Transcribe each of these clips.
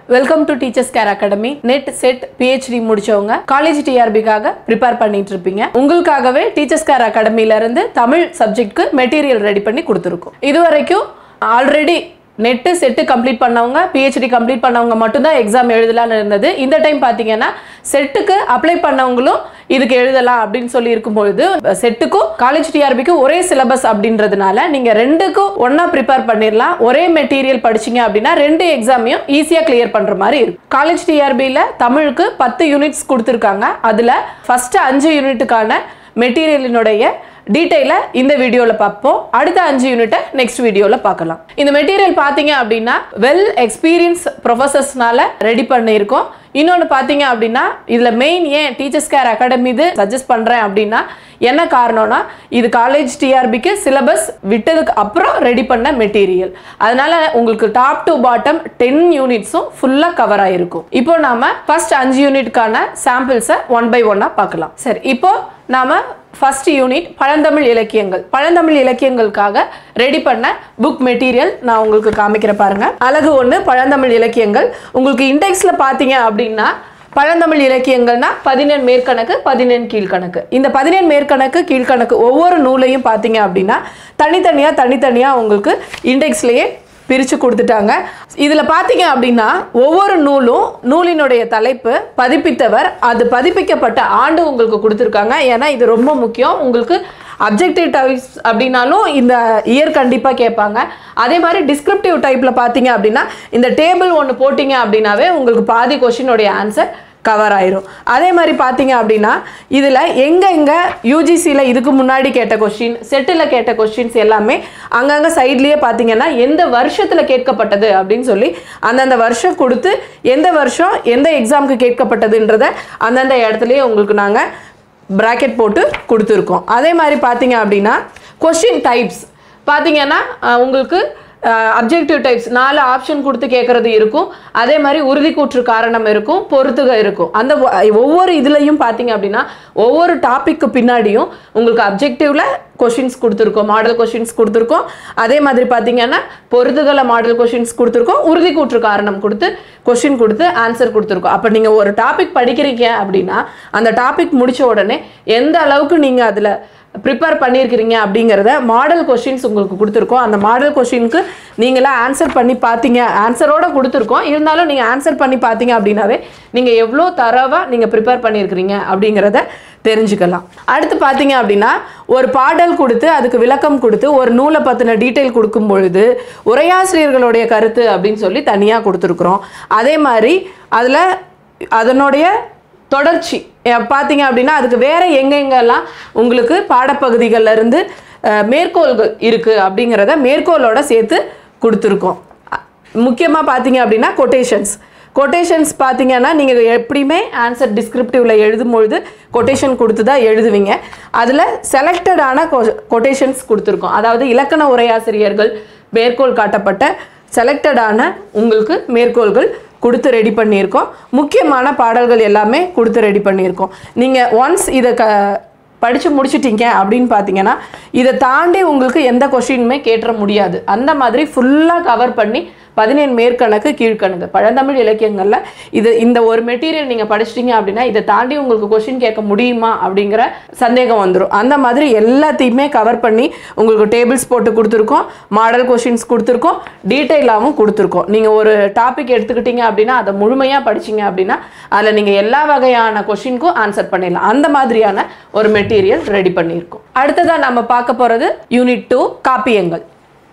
welcome to teachers care academy NET SET PhD முடிச்சவங்க college டிஆர்பிக்காக prepare பண்ணிட்டு இருப்பீங்க உங்களுக்காகவே டீச்சர்ஸ் கேர் அகாடமில இருந்து தமிழ் சப்ஜெக்ட்க்கு மெட்டீரியல் ரெடி பண்ணி கொடுத்துருக்கோம் இது வரைக்கும் ஆல்ரெடி நெட்டு செட்டு கம்ப்ளீட் பண்ணவங்க பிஹெச்டி கம்ப்ளீட் பண்ணவங்க மட்டும்தான் எக்ஸாம் எழுதலாம்னு இருந்தது இந்த டைம் பார்த்தீங்கன்னா செட்டுக்கு அப்ளை பண்ணவங்களும் இதுக்கு எழுதலாம் அப்படின்னு சொல்லி இருக்கும்பொழுது செட்டுக்கும் காலேஜ் டிஆர்பிக்கும் ஒரே சிலபஸ் அப்படின்றதுனால நீங்கள் ரெண்டுக்கும் ஒன்றா ப்ரிப்பேர் பண்ணிடலாம் ஒரே மெட்டீரியல் படிச்சீங்க அப்படின்னா ரெண்டு எக்ஸாமையும் ஈஸியாக கிளியர் பண்ணுற மாதிரி இருக்கும் காலேஜ் டிஆர்பியில் தமிழுக்கு பத்து யூனிட்ஸ் கொடுத்துருக்காங்க அதில் ஃபஸ்ட்டு அஞ்சு யூனிட்டுக்கான மெட்டீரியலினுடைய டீட்டெயிலை இந்த வீடியோவில் பார்ப்போம் அடுத்த அஞ்சு யூனிட்டை நெக்ஸ்ட் வீடியோவில் பார்க்கலாம் இந்த மெட்டீரியல் பார்த்தீங்க அப்படின்னா வெல் எக்ஸ்பீரியன்ஸ் ப்ரொஃபசர்ஸ்னால ரெடி பண்ணியிருக்கோம் இன்னொன்று பார்த்தீங்க அப்படின்னா இதில் மெயின் ஏன் டீச்சர்ஸ் கேர் அகாடமி இது சஜஸ்ட் பண்ணுறேன் அப்படின்னா என்ன காரணம்னா இது காலேஜ் டிஆர்பிக்கு சிலபஸ் விட்டதுக்கு அப்புறம் ரெடி பண்ண மெட்டீரியல் அதனால உங்களுக்கு டாப் டு பாட்டம் டென் யூனிட்ஸும் ஃபுல்லாக கவர் ஆகிருக்கும் இப்போ நாம ஃபர்ஸ்ட் அஞ்சு யூனிட்கான சாம்பிள்ஸை ஒன் பை ஒன்னாக பார்க்கலாம் சரி இப்போ நாம ஃபர்ஸ்ட் யூனிட் பழந்தமிழ் இலக்கியங்கள் பழந்தமிழ் இலக்கியங்களுக்காக ரெடி பண்ண புக் மெட்டீரியல் நான் உங்களுக்கு காமிக்கிற பாருங்க அழகு ஒன்று பழந்தமிழ் இலக்கியங்கள் உங்களுக்கு இண்டெக்ஸில் பார்த்தீங்க அப்படின்னா பழந்தமிழ் இலக்கியங்கள்னா பதினெண் மேற்கணக்கு பதினெண் கீழ்கணக்கு இந்த பதினெண் மேற்கணக்கு கீழ்கணக்கு ஒவ்வொரு நூலையும் பார்த்தீங்க அப்படின்னா தனித்தனியாக தனித்தனியாக உங்களுக்கு இண்டெக்ஸ்லேயே பிரித்து கொடுத்துட்டாங்க இதில் பார்த்தீங்க அப்படின்னா ஒவ்வொரு நூலும் நூலினுடைய தலைப்பு பதிப்பித்தவர் அது பதிப்பிக்கப்பட்ட ஆண்டு உங்களுக்கு கொடுத்துருக்காங்க ஏன்னா இது ரொம்ப முக்கியம் உங்களுக்கு அப்ஜெக்டிவ் டைப்ஸ் அப்படின்னாலும் இந்த இயர் கண்டிப்பாக கேட்பாங்க அதே மாதிரி டிஸ்கிரிப்டிவ் டைப்பில் பார்த்தீங்க அப்படின்னா இந்த டேபிள் ஒன்று போட்டிங்க அப்படின்னாவே உங்களுக்கு பாதி கொஷினுடைய ஆன்சர் கவர் ஆயிரும் அதே மாதிரி பார்த்தீங்க அப்படின்னா இதில் எங்கே எங்கே யூஜிசியில் இதுக்கு முன்னாடி கேட்ட கொஷின் செட்டில் கேட்ட கொஷின்ஸ் எல்லாமே அங்கங்கே சைட்லேயே பார்த்தீங்கன்னா எந்த வருஷத்தில் கேட்கப்பட்டது அப்படின்னு சொல்லி அந்தந்த வருஷம் கொடுத்து எந்த வருஷம் எந்த எக்ஸாமுக்கு கேட்கப்பட்டதுன்றத அந்தந்த இடத்துலையே உங்களுக்கு நாங்கள் ப்ராக்கெட் போட்டு கொடுத்துருக்கோம் அதே மாதிரி பார்த்தீங்க அப்படின்னா கொஷின் டைப்ஸ் பார்த்தீங்கன்னா அஹ், உங்களுக்கு அப்ஜெக்டிவ் டைப்ஸ் நாலு ஆப்ஷன் கொடுத்து கேட்குறது இருக்கும் அதே மாதிரி உறுதி கூற்று காரணம் இருக்கும் பொறுத்துக இருக்கும் அந்த ஒ- ஒவ்வொரு இதுலையும் பார்த்தீங்க அப்படின்னா ஒவ்வொரு டாபிக்கு பின்னாடியும் உங்களுக்கு அப்ஜெக்டிவ்ல கொஷின்ஸ் கொடுத்துருக்கோம் மாடல் கொஷின்ஸ் கொடுத்துருக்கோம் அதே மாதிரி பார்த்தீங்கன்னா பொறுத்துகளை மாடல் கொஷின்ஸ் கொடுத்துருக்கோம் உறுதி கூற்று காரணம் கொடுத்து கொஷின் கொடுத்து ஆன்சர் கொடுத்துருக்கோம் அப்போ நீங்கள் ஒரு டாபிக் படிக்கிறீங்க அப்படின்னா அந்த டாபிக் முடிச்ச உடனே எந்த அளவுக்கு நீங்கள் அதில் ப்ரிப்பேர் பண்ணியிருக்கிறீங்க அப்படிங்கிறத மாடல் கொஷின்ஸ் உங்களுக்கு கொடுத்துருக்கோம் அந்த மாடல் கொஷினுக்கு நீங்களாம் ஆன்சர் பண்ணி பார்த்தீங்க ஆன்சரோட கொடுத்துருக்கோம் இருந்தாலும் நீங்கள் ஆன்சர் பண்ணி பார்த்தீங்க அப்படின்னாவே நீங்கள் எவ்வளோ தரவாக நீங்கள் ப்ரிப்பேர் பண்ணியிருக்கிறீங்க அப்படிங்கிறத தெரிஞ்சுக்கலாம் அடுத்து பார்த்தீங்க அப்படின்னா ஒரு பாடல் கொடுத்து அதுக்கு விளக்கம் கொடுத்து ஒரு நூலை பற்றின டீட்டெயில் கொடுக்கும் பொழுது உரையாசிரியர்களுடைய கருத்து அப்படின்னு சொல்லி தனியாக கொடுத்துருக்குறோம் அதே மாதிரி அதில் அதனுடைய தொடர்ச்சி அஹ் பார்த்தீங்க அப்படின்னா அதுக்கு வேற எங்கெங்கெல்லாம் உங்களுக்கு பாடப்பகுதிகள்ல இருந்து அஹ், மேற்கோள்கள் இருக்கு அப்படிங்கிறத மேற்கோளோட சேர்த்து கொடுத்துருக்கோம் முக்கியமாக பார்த்தீங்க அப்படின்னா கொட்டேஷன்ஸ் கொட்டேஷன்ஸ் பார்த்தீங்கன்னா நீங்கள் எப்படியுமே ஆன்சர் டிஸ்கிரிப்டிவ்ல எழுதும்பொழுது கொட்டேஷன் கொடுத்து தான் எழுதுவீங்க அதில் செலக்டடான கொட்டேஷன்ஸ் கொடுத்துருக்கோம் அதாவது இலக்கண உரையாசிரியர்கள் மேற்கோள் காட்டப்பட்ட செலக்டடான உங்களுக்கு மேற்கோள்கள் கொடுத்து ரெடி பண்ணியிருக்கோம் முக்கியமான பாடல்கள் எல்லாமே கொடுத்து ரெடி பண்ணியிருக்கோம் நீங்கள் ஒன்ஸ் இதை க படித்து முடிச்சிட்டீங்க அப்படின்னு பார்த்தீங்கன்னா இதை தாண்டி உங்களுக்கு எந்த கொஷினுமே கேட்டுற முடியாது அந்த மாதிரி ஃபுல்லாக கவர் பண்ணி பதினேழு மேற்கணக்கு கீழ்கணக்கு பழந்தமிழ் இலக்கியங்களில் இது இந்த ஒரு மெட்டீரியல் நீங்கள் படிச்சிட்டீங்க அப்படின்னா இதை தாண்டி உங்களுக்கு கொஷின் கேட்க முடியுமா அப்படிங்கிற சந்தேகம் வந்துடும் அந்த மாதிரி எல்லாத்தையுமே கவர் பண்ணி உங்களுக்கு டேபிள்ஸ் போட்டு கொடுத்துருக்கோம் மாடல் கொஷின்ஸ் கொடுத்துருக்கோம் டீட்டெயிலாகவும் கொடுத்துருக்கோம் நீங்கள் ஒரு டாபிக் எடுத்துக்கிட்டீங்க அப்படின்னா அதை முழுமையாக படிச்சீங்க அப்படின்னா அதில் நீங்கள் எல்லா வகையான கொஷினுக்கும் ஆன்சர் பண்ணிடலாம் அந்த மாதிரியான ஒரு மெட்டீரியல் ரெடி பண்ணியிருக்கோம் அடுத்ததாக நம்ம பார்க்க போகிறது யூனிட் டூ காப்பியங்கள்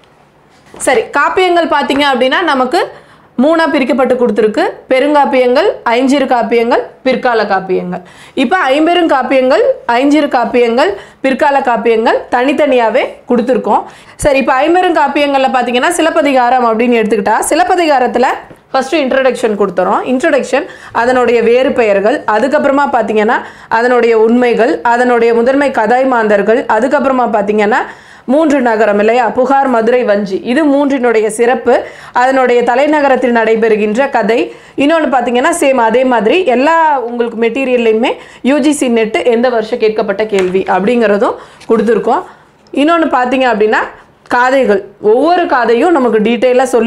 சரி காப்பியங்கள் பார்த்தீங்க அப்படின்னா நமக்கு மூணா பிரிக்கப்பட்டு கொடுத்துருக்கு பெருங்காப்பியங்கள் ஐஞ்சிறு காப்பியங்கள் பிற்கால காப்பியங்கள் இப்போ ஐம்பெரும் காப்பியங்கள் ஐஞ்சிறு காப்பியங்கள் பிற்கால காப்பியங்கள் தனித்தனியாகவே கொடுத்துருக்கோம் சரி இப்போ ஐம்பெரும் காப்பியங்களில் பார்த்தீங்கன்னா சிலப்பதிகாரம் அப்படின்னு எடுத்துக்கிட்டா சிலப்பதிகாரத்தில் ஃபஸ்ட்டு இன்ட்ரடக்ஷன் கொடுத்துறோம் இன்ட்ரடக்ஷன் அதனுடைய வேறு பெயர்கள் அதுக்கப்புறமா பார்த்தீங்கன்னா அதனுடைய உண்மைகள் அதனுடைய முதன்மை கதாய்மாந்தர்கள் அதுக்கப்புறமா பார்த்தீங்கன்னா மூன்று நகரம் இல்லையா புகார் மதுரை வஞ்சி இது மூன்றினுடைய சிறப்பு அதனுடைய தலைநகரத்தில் நடைபெறுகின்ற கதை இன்னொன்று பார்த்தீங்கன்னா சேம் அதே மாதிரி எல்லா உங்களுக்கு மெட்டீரியல்லையுமே யூஜிசி நெட்டு எந்த வருஷம் கேட்கப்பட்ட கேள்வி அப்படிங்கிறதும் கொடுத்துருக்கோம் இன்னொன்று பார்த்தீங்க அப்படின்னா காதைகள் ஒவ்வொரு காதையும் நமக்கு டீட்டெயிலாக சொல்லி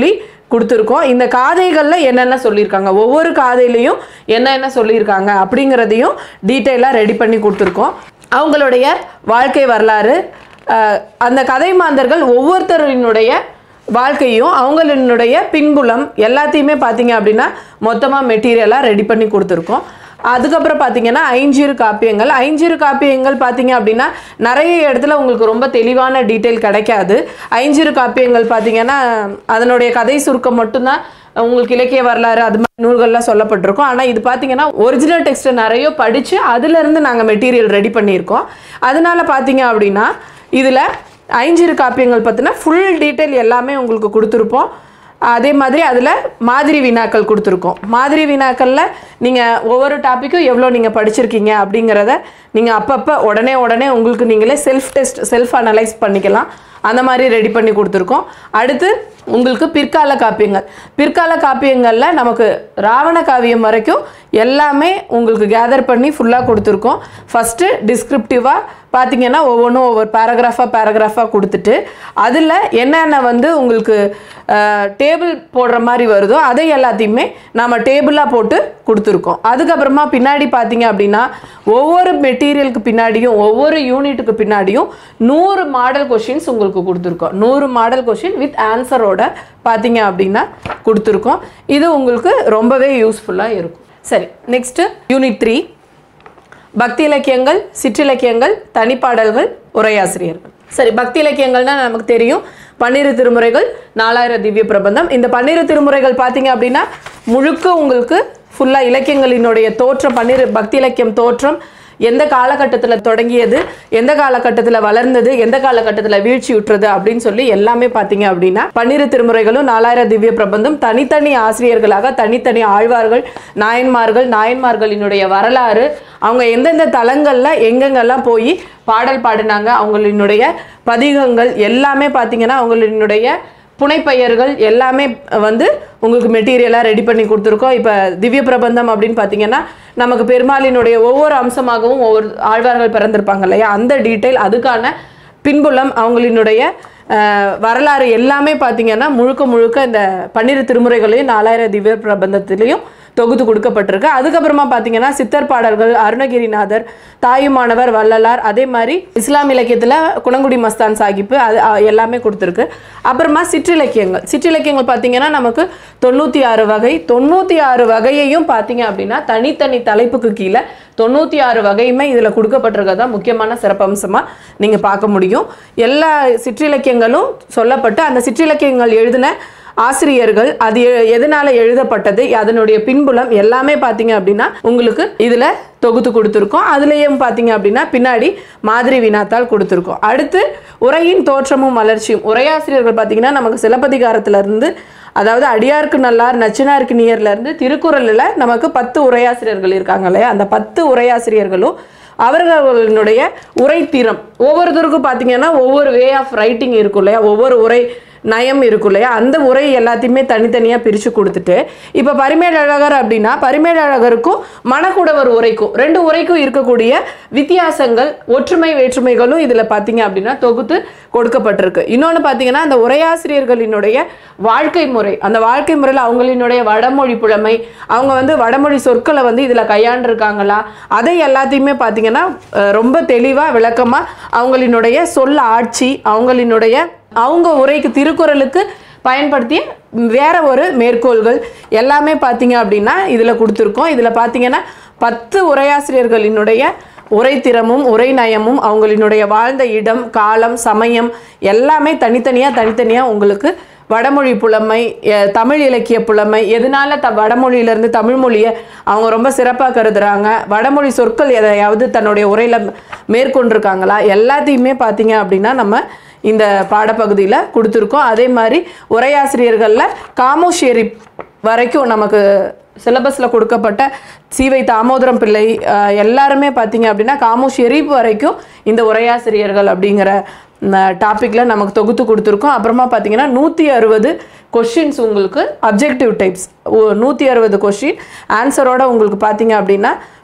கொடுத்துருக்கோம் இந்த காதைகளில் என்னென்ன சொல்லியிருக்காங்க ஒவ்வொரு காதையிலையும் என்னென்ன சொல்லியிருக்காங்க அப்படிங்கிறதையும் டீட்டெயிலாக ரெடி பண்ணி கொடுத்துருக்கோம் அவங்களுடைய வாழ்க்கை வரலாறு அஹ், அந்த கதை மாந்தர்கள் ஒவ்வொருத்தரினுடைய வாழ்க்கையும் அவங்களினுடைய பின்புலம் எல்லாத்தையுமே பார்த்தீங்க அப்படின்னா மொத்தமாக மெட்டீரியலாக ரெடி பண்ணி கொடுத்துருக்கோம் அதுக்கப்புறம் பார்த்தீங்கன்னா ஐஞ்சிறு காப்பியங்கள் ஐஞ்சிறு காப்பியங்கள் பார்த்தீங்க அப்படின்னா நிறைய இடத்துல உங்களுக்கு ரொம்ப தெளிவான டீட்டெயில் கிடைக்காது ஐஞ்சிறு காப்பியங்கள் பார்த்தீங்கன்னா அதனுடைய கதை சுருக்கம் மட்டும்தான் உங்களுக்கு இலக்கிய வரலாறு அது மாதிரி நூல்கள்லாம் சொல்லப்பட்டிருக்கும் ஆனால் இது பார்த்தீங்கன்னா ஒரிஜினல் டெக்ஸ்ட்டை நிறைய படித்து அதுலேருந்து நாங்கள் மெட்டீரியல் ரெடி பண்ணியிருக்கோம் அதனால பார்த்தீங்க அப்படின்னா இதில் ஐஞ்சிறு காப்பியங்கள் பற்றின ஃபுல் டீட்டெயில் எல்லாமே உங்களுக்கு கொடுத்துருப்போம் அதே மாதிரி அதில் மாதிரி வினாக்கள் கொடுத்துருக்கோம் மாதிரி வினாக்களில் நீங்கள் ஒவ்வொரு டாப்பிக்கும் எவ்வளோ நீங்கள் படிச்சிருக்கீங்க அப்படிங்கிறத நீங்கள் அப்பப்போ உடனே உடனே உங்களுக்கு நீங்களே செல்ஃப் டெஸ்ட் செல்ஃப் அனலைஸ் பண்ணிக்கலாம் அந்த மாதிரி ரெடி பண்ணி கொடுத்துருக்கோம் அடுத்து உங்களுக்கு பிற்கால காப்பியங்கள் பிற்கால காப்பியங்களில் நமக்கு ராவண காவியம் வரைக்கும் எல்லாமே உங்களுக்கு கேதர் பண்ணி ஃபுல்லாக கொடுத்துருக்கோம் ஃபஸ்ட்டு டிஸ்கிரிப்டிவாக பார்த்தீங்கன்னா ஒவ்வொன்றும் ஒவ்வொரு பேராகிராஃபாக பேராகிராஃபாக கொடுத்துட்டு அதில் என்னென்ன வந்து உங்களுக்கு டேபிள் போடுற மாதிரி வருதோ அதை எல்லாத்தையுமே நம்ம டேபிளாக போட்டு கொடுத்துருக்கோம் அதுக்கப்புறமா பின்னாடி பார்த்தீங்க அப்படின்னா ஒவ்வொரு மெட்டீரியலுக்கு பின்னாடியும் ஒவ்வொரு யூனிட்டுக்கு பின்னாடியும் நூறு மாடல் கொஷின்ஸ் உங்களுக்கு கொடுத்துருக்கோம் நூறு மாடல் கொஷின் வித் ஆன்சரோட பார்த்தீங்க அப்படின்னா கொடுத்துருக்கோம் இது உங்களுக்கு ரொம்பவே யூஸ்ஃபுல்லாக இருக்கும் சரி நெக்ஸ்ட்டு யூனிட் த்ரீ பக்தி இலக்கியங்கள் சிற்றிலக்கியங்கள் தனிப்பாடல்கள் உரையாசிரியர்கள் சரி பக்தி இலக்கியங்கள்னா நமக்கு தெரியும் பன்னிரு திருமுறைகள் நாலாயிரம் திவ்ய பிரபந்தம் இந்த பன்னிரு திருமுறைகள் பார்த்தீங்க அப்படின்னா முழுக்க உங்களுக்கு ஃபுல்லாக இலக்கியங்களினுடைய தோற்றம் பன்னிரு பக்தி இலக்கியம் தோற்றம் எந்த காலகட்டத்தில் தொடங்கியது எந்த காலகட்டத்தில் வளர்ந்தது எந்த காலகட்டத்தில் வீழ்ச்சி உற்றது அப்படின்னு சொல்லி எல்லாமே பார்த்தீங்க அப்படின்னா பன்னிரு திருமுறைகளும் நாலாயிரம் திவ்ய பிரபந்தம் தனித்தனி ஆசிரியர்களாக தனித்தனி ஆழ்வார்கள் நாயன்மார்கள் நாயன்மார்களினுடைய வரலாறு அவங்க எந்தெந்த தலங்களில் எங்கெங்கெல்லாம் போய் பாடல் பாடினாங்க அவங்களினுடைய பதிகங்கள் எல்லாமே பார்த்தீங்கன்னா அவங்களினுடைய புனைப்பெயர்கள் எல்லாமே வந்து உங்களுக்கு மெட்டீரியலாக ரெடி பண்ணி கொடுத்துருக்கோம் இப்போ திவ்ய பிரபந்தம் அப்படின்னு பார்த்தீங்கன்னா நமக்கு பெருமாளினுடைய ஒவ்வொரு அம்சமாகவும் ஒவ்வொரு ஆழ்வார்கள் பிறந்திருப்பாங்க இல்லையா அந்த டீட்டெயில் அதுக்கான பின்புலம் அவங்களினுடைய அஹ், வரலாறு எல்லாமே பார்த்தீங்கன்னா முழுக்க முழுக்க இந்த பன்னிரு திருமுறைகளையும் நாலாயிரம் திவ்ய பிரபந்தத்திலையும் தொகுத்து கொடுக்கப்பட்டிருக்கு அதுக்கப்புறமா பார்த்தீங்கன்னா சித்தர் பாடல்கள் அருணகிரிநாதர் தாயுமானவர் வள்ளலார் அதே மாதிரி இஸ்லாம் இலக்கியத்தில் குணங்குடி மஸ்தான் சாஹிப்பு அது அ, எல்லாமே கொடுத்துருக்கு அப்புறமா சிற்றிலக்கியங்கள் சிற்றிலக்கியங்கள் பார்த்தீங்கன்னா நமக்கு தொண்ணூற்றி ஆறு வகை தொண்ணூற்றி ஆறு வகையையும் பார்த்தீங்க அப்படின்னா தனித்தனி தலைப்புக்கு கீழே தொண்ணூற்றி ஆறு வகையுமே இதில் கொடுக்கப்பட்டிருக்கிறதா முக்கியமான சிறப்பம்சமாக நீங்கள் பார்க்க முடியும் எல்லா சிற்றிலக்கியங்களும் சொல்லப்பட்டு அந்த சிற்றிலக்கியங்கள் எழுதின ஆசிரியர்கள் அது எ- எதனால எழுதப்பட்டது அதனுடைய பின்புலம் எல்லாமே பார்த்தீங்க அப்படின்னா உங்களுக்கு இதில் தொகுத்து கொடுத்துருக்கோம் அதுலேயும் பார்த்தீங்க அப்படின்னா பின்னாடி மாதிரி வினாத்தாள் கொடுத்துருக்கோம் அடுத்து உரையின் தோற்றமும் வளர்ச்சியும் உரையாசிரியர்கள் பார்த்தீங்கன்னா நமக்கு சிலப்பதிகாரத்துல இருந்து அதாவது அடியாருக்கு நல்லார் நச்சினாருக்கு நியர்ல இருந்து திருக்குறளில் நமக்கு பத்து உரையாசிரியர்கள் இருக்காங்க இல்லையா அந்த பத்து உரையாசிரியர்களும் அவர்களுடைய உரைத்திறம் ஒவ்வொருத்தருக்கும் பார்த்தீங்கன்னா ஒவ்வொரு வே ஆஃப் ரைட்டிங் இருக்கும் இல்லையா ஒவ்வொரு உரை நயம் இருக்கும் இல்லையா அந்த உரை எல்லாத்தையுமே தனித்தனியாக பிரித்து கொடுத்துட்டு இப்போ பரிமேலழகர் அப்படின்னா பரிமேலழகருக்கும் மணக்குடவர் உரைக்கும் ரெண்டு உரைக்கும் இருக்கக்கூடிய வித்தியாசங்கள் ஒற்றுமை வேற்றுமைகளும் இதில் பார்த்தீங்க அப்படின்னா தொகுத்து கொடுக்கப்பட்டிருக்கு இன்னொன்று பார்த்தீங்கன்னா அந்த உரையாசிரியர்களினுடைய வாழ்க்கை முறை அந்த வாழ்க்கை முறையில் அவங்களினுடைய வடமொழி புலமை அவங்க வந்து வடமொழி சொற்களை வந்து இதில் கையாண்டிருக்காங்களா அதை எல்லாத்தையுமே பார்த்தீங்கன்னா அஹ், ரொம்ப தெளிவாக விளக்கமாக அவங்களினுடைய சொல் ஆட்சி அவங்களினுடைய அவங்க உரைக்கு திருக்குறளுக்கு பயன்படுத்திய வேற ஒரு மேற்கோள்கள் எல்லாமே பார்த்தீங்க அப்படின்னா இதில் கொடுத்துருக்கோம் இதில் பார்த்தீங்கன்னா பத்து உரையாசிரியர்களினுடைய உரைத்திறமும் உரைநயமும் அவங்களினுடைய வாழ்ந்த இடம் காலம் சமயம் எல்லாமே தனித்தனியாக தனித்தனியாக உங்களுக்கு வடமொழி புலமை எ- தமிழ் இலக்கிய புலமை எதனால த வடமொழியிலேருந்து தமிழ் மொழியை அவங்க ரொம்ப சிறப்பாக கருதுறாங்க வடமொழி சொற்கள் எதையாவது தன்னுடைய உரையில் மேற்கொண்டிருக்காங்களா எல்லாத்தையுமே பார்த்தீங்க அப்படின்னா நம்ம இந்த பாடப்பகுதியில் கொடுத்துருக்கோம் அதே மாதிரி உரையாசிரியர்களில் காமோஷேரி வரைக்கும் நமக்கு சிலபஸில் கொடுக்கப்பட்ட சீவை தாமோதரம் பிள்ளை அஹ், எல்லாருமே பார்த்தீங்க அப்படின்னா காமு ஷெரீப் வரைக்கும் இந்த உரையாசிரியர்கள் அப்படிங்கிற டாப்பிக்கில் நமக்கு தொகுத்து கொடுத்துருக்கோம் அப்புறமா பார்த்தீங்கன்னா நூற்றி அறுபது கொஷின்ஸ் உங்களுக்கு அப்ஜெக்டிவ் டைப்ஸ் நூற்றி அறுபது கொஷின் ஆன்சரோட உங்களுக்கு பார்த்தீங்க அப்படின்னா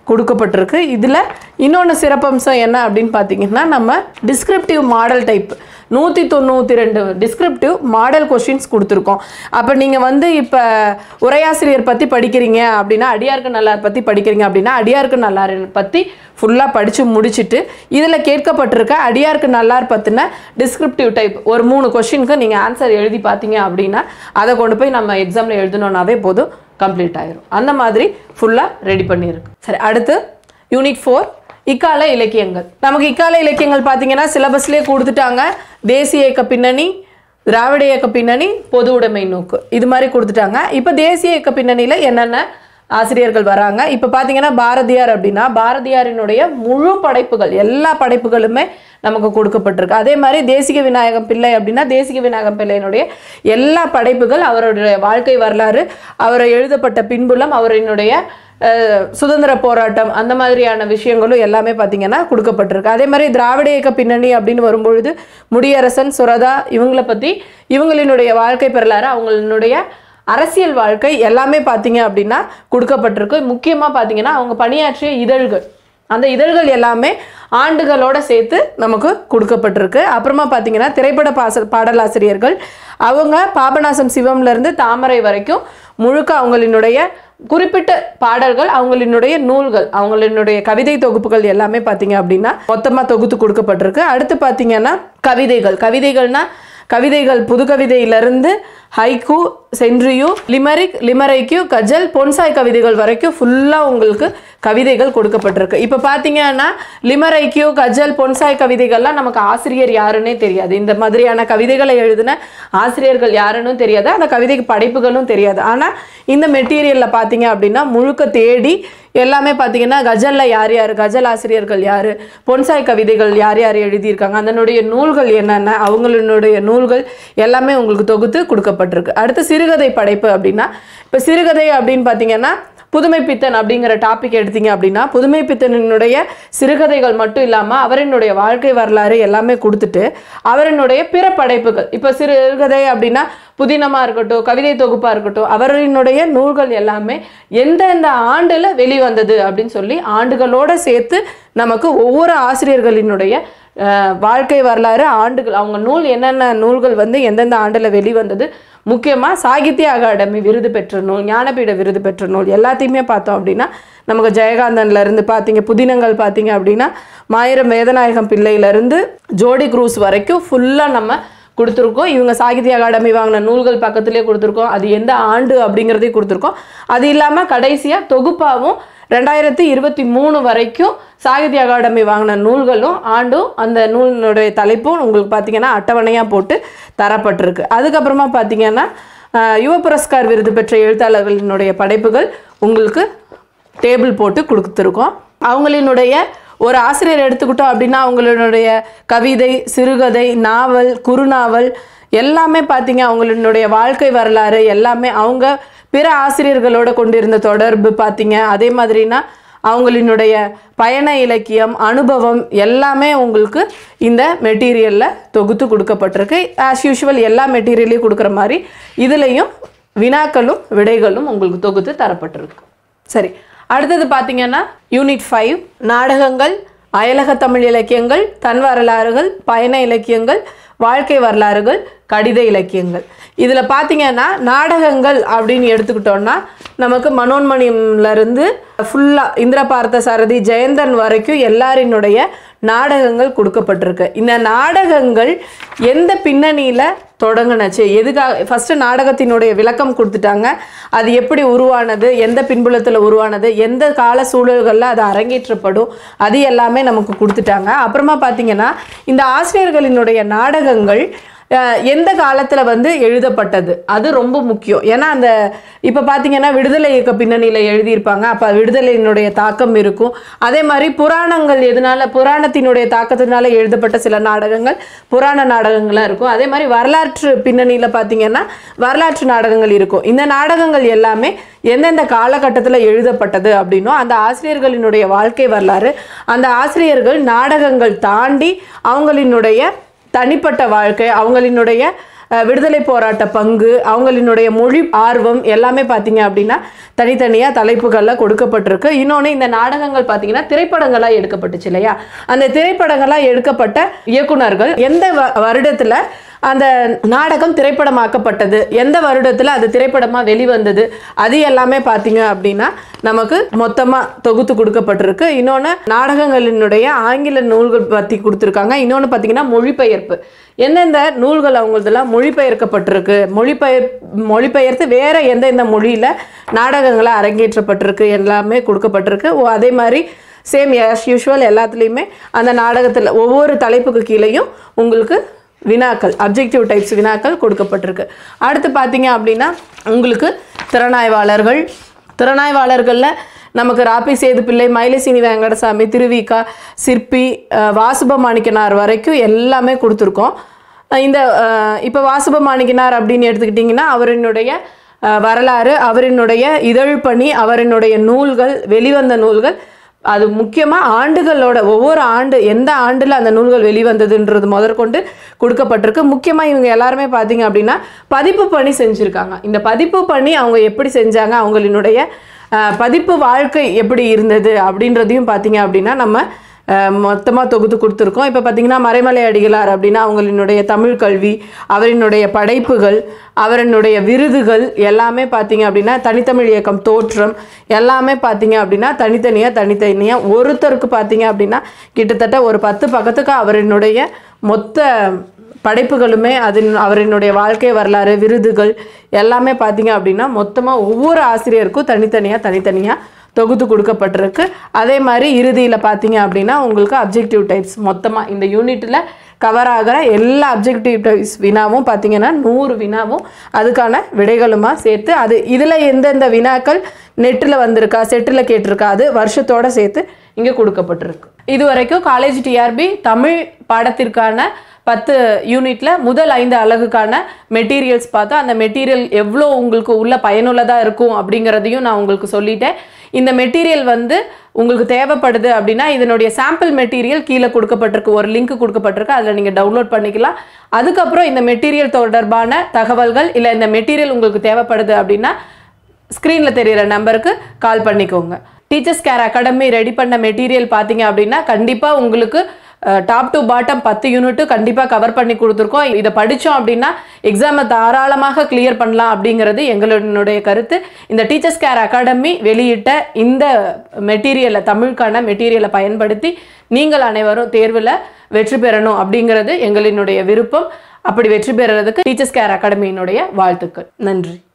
கொடுக்கப்பட்டிருக்கு இதில் இன்னொன்று சிறப்பம்சம் என்ன அப்படின்னு பார்த்தீங்கன்னா நம்ம டிஸ்கிரிப்டிவ் மாடல் டைப் நூற்றி தொண்ணூற்றி ரெண்டு டிஸ்கிரிப்டிவ் மாடல் கொஷின்ஸ் கொடுத்துருக்கோம் அப்போ நீங்கள் வந்து இப்போ உரையாசிரியர் பற்றி படிக்கிறீங்க அப்படின்னா அடியாருக்கு நல்லார் பற்றி படிக்கிறீங்க அப்படின்னா அடியாருக்கு நல்லார் பற்றி ஃபுல்லாக படித்து முடிச்சுட்டு இதில் கேட்கப்பட்டிருக்க அடியாருக்கு நல்லார் பற்றின டிஸ்கிரிப்டிவ் டைப் ஒரு மூணு கொஷினுக்கு நீங்கள் ஆன்சர் எழுதி பார்த்தீங்க அப்படின்னா அதை கொண்டு போய் நம்ம எக்ஸாமில் எழுதணுன்னாவே போதும் கம்ப்ளீட் ஆயிரும் அந்த மாதிரி ஃபுல்லாக ரெடி பண்ணியிருக்கு சரி அடுத்து யூனிட் ஃபோர் இக்கால இலக்கியங்கள் நமக்கு இக்கால இலக்கியங்கள் பார்த்தீங்கன்னா சிலபஸ்லேயே கொடுத்துட்டாங்க தேசிய இயக்க பின்னணி திராவிட இயக்க பின்னணி பொது உடைமை நோக்கு இது மாதிரி கொடுத்துட்டாங்க இப்போ தேசிய இயக்க பின்னணியில் என்னென்ன ஆசிரியர்கள் வராங்க இப்போ பார்த்தீங்கன்னா பாரதியார் அப்படின்னா பாரதியாரினுடைய முழு படைப்புகள் எல்லா படைப்புகளுமே நமக்கு கொடுக்கப்பட்டிருக்கு அதே மாதிரி தேசிக விநாயகம் பிள்ளை அப்படின்னா தேசிக விநாயகம் பிள்ளையினுடைய எல்லா படைப்புகள் அவருடைய வாழ்க்கை வரலாறு அவரை எழுதப்பட்ட பின்புலம் அவரினுடைய அஹ், சுதந்திர போராட்டம் அந்த மாதிரியான விஷயங்களும் எல்லாமே பார்த்தீங்கன்னா கொடுக்கப்பட்டிருக்கு அதே மாதிரி திராவிட இயக்க பின்னணி அப்படின்னு வரும்பொழுது முடியரசன் சுரதா இவங்கள பற்றி இவங்களினுடைய வாழ்க்கை வரலாறு அவங்களினுடைய அரசியல் வாழ்க்கை எல்லாமே பார்த்தீங்க அப்படின்னா கொடுக்கப்பட்டிருக்கு முக்கியமாக பார்த்தீங்கன்னா அவங்க பணியாற்றிய இதழ்கள் அந்த இதழ்கள் எல்லாமே ஆண்டுகளோட சேர்த்து நமக்கு கொடுக்கப்பட்டிருக்கு அப்புறமா பார்த்தீங்கன்னா திரைப்பட பாச பாடலாசிரியர்கள் அவங்க பாபநாசம் சிவம்லேருந்து தாமரை வரைக்கும் முழுக்க அவங்களினுடைய குறிப்பிட்ட பாடல்கள் அவங்களினுடைய நூல்கள் அவங்களினுடைய கவிதை தொகுப்புகள் எல்லாமே பார்த்தீங்க அப்படின்னா மொத்தமாக தொகுத்து கொடுக்கப்பட்டிருக்கு அடுத்து பார்த்தீங்கன்னா கவிதைகள் கவிதைகள்னா கவிதைகள் புது கவிதையிலிருந்து ஹைக்கூ சென்ட்ரியூ லிமரிக் லிமரைக்யூ கஜல் பொன்சாய் கவிதைகள் வரைக்கும் ஃபுல்லாக உங்களுக்கு கவிதைகள் கொடுக்கப்பட்டிருக்கு இப்போ பார்த்தீங்கன்னா லிமரைக்யூ கஜல் பொன்சாய் கவிதைகள்லாம் நமக்கு ஆசிரியர் யாருன்னே தெரியாது இந்த மாதிரியான கவிதைகளை எழுதின ஆசிரியர்கள் யாருன்னு தெரியாது அந்த கவிதை படைப்புகளும் தெரியாது ஆனால் இந்த மெட்டீரியலில் பார்த்தீங்க அப்படின்னா முழுக்க தேடி எல்லாமே பார்த்தீங்கன்னா கஜலில் யார் யார் கஜல் ஆசிரியர்கள் யார் பொன்சாய் கவிதைகள் யார் யார் எழுதியிருக்காங்க அதனுடைய நூல்கள் என்னென்ன அவங்களுடைய நூல்கள் எல்லாமே உங்களுக்கு தொகுத்து கொடுக்கப்பட்டிருக்கு அடுத்து சிறுகதை படைப்பு அப்படின்னா இப்போ சிறுகதை அப்படின்னு பார்த்தீங்கன்னா புதுமை பித்தன் அப்படிங்கிற டாபிக் எடுத்தீங்க அப்படின்னா புதுமை பித்தனினுடைய சிறுகதைகள் மட்டும் இல்லாமல் அவரினுடைய வாழ்க்கை வரலாறு எல்லாமே கொடுத்துட்டு அவரினுடைய பிற படைப்புகள் இப்போ சிறுகதை அப்படின்னா புதினமாக இருக்கட்டும் கவிதை தொகுப்பாக இருக்கட்டும் அவரினுடைய நூல்கள் எல்லாமே எந்தெந்த ஆண்டில் வெளிவந்தது அப்படின்னு சொல்லி ஆண்டுகளோட சேர்த்து நமக்கு ஒவ்வொரு ஆசிரியர்களினுடைய அஹ், வாழ்க்கை வரலாறு ஆண்டுகள் அவங்க நூல் என்னென்ன நூல்கள் வந்து எந்தெந்த ஆண்டில் வெளிவந்தது முக்கியமாக சாகித்ய அகாடமி விருது பெற்ற நூல் ஞானபீட விருது பெற்ற நூல் எல்லாத்தையுமே பார்த்தோம் அப்படின்னா நமக்கு ஜெயகாந்தன்ல இருந்து பார்த்தீங்க புதினங்கள் பார்த்தீங்க அப்படின்னா மாயிரம் வேதநாயகம் பிள்ளையிலேருந்து ஜோடி குரூஸ் வரைக்கும் ஃபுல்லாக நம்ம கொடுத்துருக்கோம் இவங்க சாகித்ய அகாடமி வாங்கின நூல்கள் பக்கத்துலேயே கொடுத்துருக்கோம் அது எந்த ஆண்டு அப்படிங்கிறதையும் கொடுத்துருக்கோம் அது இல்லாமல் கடைசியாக தொகுப்பாகவும் ரெண்டாயிரத்தி இருபத்தி மூணு வரைக்கும் சாகித்ய அகாடமி வாங்கின நூல்களும் ஆண்டும் அந்த நூலினுடைய தலைப்பும் உங்களுக்கு பார்த்தீங்கன்னா அட்டவணையாக போட்டு தரப்பட்டிருக்கு அதுக்கப்புறமா பார்த்தீங்கன்னா ஆஹ், யுவ புரஸ்கார் விருது பெற்ற எழுத்தாளர்களினுடைய படைப்புகள் உங்களுக்கு டேபிள் போட்டு கொடுத்துருக்கோம் அவங்களினுடைய ஒரு ஆசிரியர் எடுத்துக்கிட்டோம் அப்படின்னா அவங்களுடைய கவிதை சிறுகதை நாவல் குறுநாவல் எல்லாமே பார்த்தீங்க அவங்களுடைய வாழ்க்கை வரலாறு எல்லாமே அவங்க பிற ஆசிரியர்களோட கொண்டிருந்த தொடர்பு பார்த்தீங்க அதே மாதிரினா அவங்களினுடைய பயண இலக்கியம் அனுபவம் எல்லாமே உங்களுக்கு இந்த மெட்டீரியலில் தொகுத்து கொடுக்கப்பட்டிருக்கு ஆஸ் யூஷுவல் எல்லா மெட்டீரியலையும் கொடுக்குற மாதிரி இதுலேயும் வினாக்களும் விடைகளும் உங்களுக்கு தொகுத்து தரப்பட்டிருக்கு சரி அடுத்தது பார்த்தீங்கன்னா யூனிட் ஃபைவ் நாடகங்கள் அயலக தமிழ் இலக்கியங்கள் தன் வரலாறுகள் பயண இலக்கியங்கள் வாழ்க்கை வரலாறுகள் கடித இலக்கியங்கள் இதில் பார்த்தீங்கன்னா நாடகங்கள் அப்படின்னு எடுத்துக்கிட்டோம்னா நமக்கு மனோன்மணியிலிருந்து ஃபுல்லாக இந்திர பார்த்த சாரதி ஜெயந்தன் வரைக்கும் எல்லாரினுடைய நாடகங்கள் கொடுக்கப்பட்டிருக்கு இந்த நாடகங்கள் எந்த பின்னணியில் தொடங்குனுச்சு எதுக்காக ஃபஸ்ட்டு நாடகத்தினுடைய விளக்கம் கொடுத்துட்டாங்க அது எப்படி உருவானது எந்த பின்புலத்தில் உருவானது எந்த கால சூழல்களில் அது அரங்கேற்றப்படும் அது எல்லாமே நமக்கு கொடுத்துட்டாங்க அப்புறமா பார்த்தீங்கன்னா இந்த ஆசிரியர்களினுடைய நாடகங்கள் அஹ், எந்த காலத்தில் வந்து எழுதப்பட்டது அது ரொம்ப முக்கியம் ஏன்னா அந்த இப்போ பார்த்தீங்கன்னா விடுதலை இயக்க பின்னணியில் எழுதியிருப்பாங்க அப்போ விடுதலையினுடைய தாக்கம் இருக்கும் அதே மாதிரி புராணங்கள் எதனால புராணத்தினுடைய தாக்கத்தினால எழுதப்பட்ட சில நாடகங்கள் புராண நாடகங்களாக இருக்கும் அதே மாதிரி வரலாற்று பின்னணியில் பார்த்தீங்கன்னா வரலாற்று நாடகங்கள் இருக்கும் இந்த நாடகங்கள் எல்லாமே எந்தெந்த காலகட்டத்தில் எழுதப்பட்டது அப்படின்னும் அந்த ஆசிரியர்களினுடைய வாழ்க்கை வரலாறு அந்த ஆசிரியர்கள் நாடகங்கள் தாண்டி அவங்களினுடைய தனிப்பட்ட வாழ்க்கை அவங்களினுடைய அஹ், விடுதலை போராட்ட பங்கு அவங்களினுடைய மொழி ஆர்வம் எல்லாமே பார்த்தீங்க அப்படின்னா தனித்தனியாக தலைப்புகளில் கொடுக்கப்பட்டிருக்கு இன்னொன்று இந்த நாடகங்கள் பார்த்தீங்கன்னா திரைப்படங்களாக எடுக்கப்பட்டுச்சு இல்லையா அந்த திரைப்படங்களாக எடுக்கப்பட்ட இயக்குனர்கள் எந்த வ- வருடத்துல அந்த நாடகம் திரைப்படமாக்கப்பட்டது எந்த வருடத்தில் அது திரைப்படமாக வெளிவந்தது அது எல்லாமே பார்த்தீங்க அப்படின்னா நமக்கு மொத்தமாக தொகுத்து கொடுக்கப்பட்டிருக்கு இன்னொன்று நாடகங்களினுடைய ஆங்கில நூல்கள் பற்றி கொடுத்துருக்காங்க இன்னொன்று பார்த்தீங்கன்னா மொழிபெயர்ப்பு எந்தெந்த நூல்கள் அவங்களதெல்லாம் மொழிபெயர்க்கப்பட்டிருக்கு மொழிபெயர் மொழிபெயர்த்து வேற எந்தெந்த மொழியில் நாடகங்களை அரங்கேற்றப்பட்டிருக்கு எல்லாமே கொடுக்கப்பட்டிருக்கு ஓ, அதே மாதிரி சேம் as யூஷுவல் எல்லாத்துலேயுமே அந்த நாடகத்தில் ஒவ்வொரு தலைப்புக்கு கீழேயும் உங்களுக்கு வினாக்கள் அப்ஜெக்டிவ் டைப்ஸ் வினாக்கள் கொடுக்கப்பட்டிருக்கு அடுத்து பார்த்தீங்க அப்படின்னா உங்களுக்கு திறனாய்வாளர்கள் திறனாய்வாளர்களில் நமக்கு ராப்பி சேது பிள்ளை மயிலசீனி வெங்கடசாமி திருவிகா சிற்பி அஹ், வாசுபமாணிக்கனார் வரைக்கும் எல்லாமே கொடுத்துருக்கோம் அஹ் இந்த இப்போ வாசுபமாணிக்கனார் அப்படின்னு எடுத்துக்கிட்டிங்கன்னா அவரினுடைய அஹ், வரலாறு அவரினுடைய இதழ் பணி அவரினுடைய நூல்கள் வெளிவந்த நூல்கள் அது முக்கியமாக ஆண்டுகளோட ஒவ்வொரு ஆண்டு எந்த ஆண்டில் அந்த நூல்கள் வெளிவந்ததுன்றது முதற்கொண்டு கொடுக்கப்பட்டிருக்கு முக்கியமாக இவங்க எல்லாருமே பார்த்தீங்க அப்படின்னா பதிப்பு பணி செஞ்சுருக்காங்க இந்த பதிப்பு பணி அவங்க எப்படி செஞ்சாங்க அவங்களினுடைய அஹ், பதிப்பு வாழ்க்கை எப்படி இருந்தது அப்படின்றதையும் பார்த்தீங்க அப்படின்னா நம்ம மொத்தமாக தொகுத்து கொடுத்துருக்கோம் இப்போ பார்த்தீங்கன்னா மறைமலை அடிகளார் அப்படின்னா அவங்களினுடைய தமிழ் கல்வி அவரினுடைய படைப்புகள் அவரினுடைய விருதுகள் எல்லாமே பார்த்தீங்க அப்படின்னா தனித்தமிழ் இயக்கம் தோற்றம் எல்லாமே பார்த்தீங்க அப்படின்னா தனித்தனியாக தனித்தனியாக ஒருத்தருக்கு பார்த்தீங்க அப்படின்னா கிட்டத்தட்ட ஒரு பத்து பக்கத்துக்கு அவரினுடைய மொத்த படைப்புகளுமே அதன் அவரினுடைய வாழ்க்கை வரலாறு விருதுகள் எல்லாமே பார்த்தீங்க அப்படின்னா மொத்தமாக ஒவ்வொரு ஆசிரியருக்கும் தனித்தனியாக தனித்தனியாக தொகுத்து கொடுக்கப்பட்டிருக்கு அதே மாதிரி இறுதியில் பார்த்தீங்க அப்படின்னா உங்களுக்கு அப்ஜெக்டிவ் டைப்ஸ் மொத்தமாக இந்த யூனிட்டில் கவர் ஆகிற எல்லா அப்ஜெக்டிவ் டைப்ஸ் வினாவும் பார்த்தீங்கன்னா நூறு வினாவும் அதுக்கான விடைகளுமா சேர்த்து அது இதில் எந்தெந்த வினாக்கள் நெட்டில் வந்திருக்கா செட்டில் கேட்டிருக்கா அது வருஷத்தோட சேர்த்து இங்கே கொடுக்கப்பட்டிருக்கு இது வரைக்கும் காலேஜ் டிஆர்பி தமிழ் பாடத்திற்கான பத்து யூனிட்ல முதல் ஐந்து அலகுக்கான மெட்டீரியல்ஸ் பார்த்தோம் அந்த மெட்டீரியல் எவ்வளோ உங்களுக்கு உள்ள பயனுள்ளதாக இருக்கும் அப்படிங்கிறதையும் நான் உங்களுக்கு சொல்லிட்டேன் இந்த மெட்டீரியல் வந்து உங்களுக்கு தேவைப்படுது அப்படின்னா இதனுடைய சாம்பிள் மெட்டீரியல் கீழே கொடுக்கப்பட்டிருக்கு ஒரு லிங்க் கொடுக்கப்பட்டிருக்கு அதில் நீங்கள் டவுன்லோட் பண்ணிக்கலாம் அதுக்கப்புறம் இந்த மெட்டீரியல் தொடர்பான தகவல்கள் இல்லை இந்த மெட்டீரியல் உங்களுக்கு தேவைப்படுது அப்படின்னா ஸ்க்ரீனில் தெரியிற நம்பருக்கு கால் பண்ணிக்கோங்க டீச்சர்ஸ் கேர் அகாடமி ரெடி பண்ண மெட்டீரியல் பார்த்தீங்க அப்படின்னா கண்டிப்பாக உங்களுக்கு டாப் டு பாட்டம் பத்து யூனிட்டு கண்டிப்பாக கவர் பண்ணி கொடுத்துருக்கோம் இதை படித்தோம் அப்படின்னா எக்ஸாமை தாராளமாக கிளியர் பண்ணலாம் அப்படிங்கிறது எங்களுடைய கருத்து இந்த டீச்சர்ஸ் கேர் அகாடமி வெளியிட்ட இந்த மெட்டீரியலை தமிழுக்கான மெட்டீரியலை பயன்படுத்தி நீங்கள் அனைவரும் தேர்வில் வெற்றி பெறணும் அப்படிங்கிறது எங்களினுடைய விருப்பம் அப்படி வெற்றி பெறுறதுக்கு டீச்சர்ஸ் கேர் அகாடமியினுடைய வாழ்த்துக்கள் நன்றி